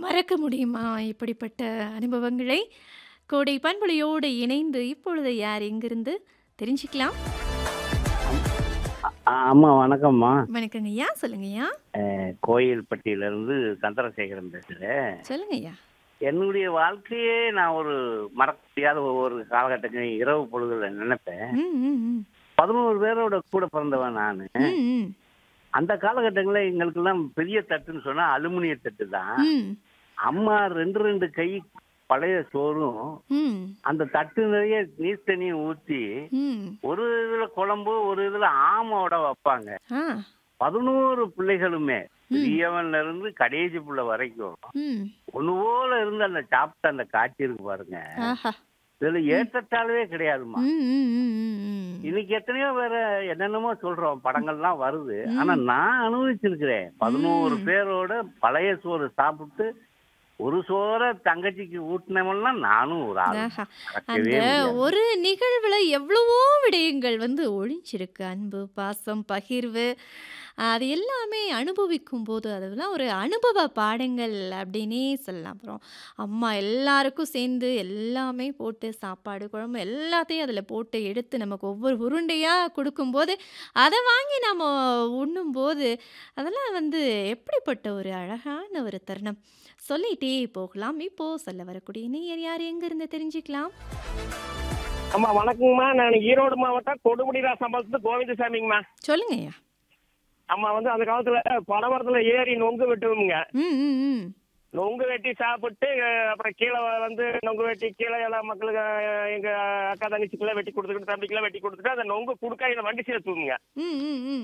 மறக்க முடியுமா இப்படிப்பட்ட அனுபவங்களை? கோடை பண்பொழியோடு இணைந்து இப்பொழுது யார் எங்கிருந்து தெரிஞ்சுக்கலாம்? அ அம்மா வணக்கம்மா. வணக்கங்கய்யா. சொல்லுங்கய்யா. அ கோயில்பட்டியிலிருந்து சந்திரசேகரன் பேசுறேன். சொல்லுங்கய்யா. என்னுடைய வாழ்க்கையே நான் ஒரு மறக்க முடியாத ஒவ்வொரு காலகட்டங்கள் இரவு பொழுதுல நினைப்பேன். ம், ம், ம். 11 பேரோட கூட பிறந்தவன் நானு. ம், ம். அந்த காலகட்டங்கள்ல எங்களுக்கெல்லாம் பெரிய தட்டுன்னு சொன்னா அலுமினிய தட்டு தான். ம். அம்மா 2, 2 கை பழைய சோறும், ம். அந்த தட்டு நிறைய நீர் தண்ணியும் ஊத்தி, ம். ஒரு இதுல குழம்பு, ஒரு இதுல ஆமோட வப்பாங்க. ஆ. 11 பிள்ளைகளுமே, ம். பெரியவன்ல இருந்து கடைசி புள்ள வரைக்கும், ம். ஒண்ணு போல இருந்து அந்த சாப்பிட்ட அந்த காட்சி இருக்கு பாருங்க. ஆஹா! இதுல ஏற்றத்தாழ்வே கிடையாதும்மா. ம், ம், ம், ம், ம். இன்னைக்கு எத்தனையோ வேற என்னென்னமோ சொல்றோம் படங்கள்லாம் வருது. ம். ஆனா நான் அனுபவிச்சிருக்கிறேன். 11 ம். பேரோட பழைய சோறு சாப்பிட்டு, ஒரு சோற தங்கச்சிக்கு ஊட்டினவன்லாம் நானும் ஒரு ஆளு. ஆஹா! மறக்கவே அந்த முடியாது. ஒரு நிகழ்வுல எவ்வளவோ விடயங்கள் வந்து ஒழிஞ்சிருக்கு. அன்பு, பாசம், பகிர்வு அது எல்லாமே அனுபவிக்கும்போது, அதெல்லாம் ஒரு அனுபவ பாடங்கள் அப்படின்னே சொல்லலாம். அப்புறம் அம்மா எல்லாருக்கும் சேர்ந்து எல்லாமே போட்டு சாப்பாடு, குழம்பு எல்லாத்தையும் அதில போட்டு எடுத்து நமக்கு ஒவ்வொரு உருண்டையா குடுக்கும்போது, அத வாங்கி நம்ம உண்ணும்போது, அதெல்லாம் வந்து எப்படிப்பட்ட ஒரு அழகான ஒரு தருணம். சொல்லிட்டே போகலாம். இப்போ சொல்ல வரக்கூடிய நேயர் யார் எங்கிருந்து தெரிஞ்சுக்கலாம்? அம்மா வணக்கங்கம்மா நான் ஈரோடு மாவட்டம் கொடுமுடி ராசம்பாளத்து கோவிந்தசாமிங்கம்மா சொல்லுங்கய்யா. அம்மா வந்து அந்த காலத்துல பனைமரத்துல ஏறி நொங்கு வெட்டுவோமுங்க ம், ம், ம். நொங்கு வெட்டி சாப்பிட்டு அஹ், அப்புறம் கீழே வந்து நொங்கு வெட்டி கீழே எல்லா மக்களுக்கு அஹ், எங்க அக்கா தங்கச்சிக்கெல்லாம் வெட்டி கொடுத்துக்கிட்டு தம்பிக்கெல்லாம் வெட்டி கொடுத்துட்டு அந்த நொங்கு குடுக்கா இந்த வண்டி சேர்த்துவோமுங்க ம், ம், ம்.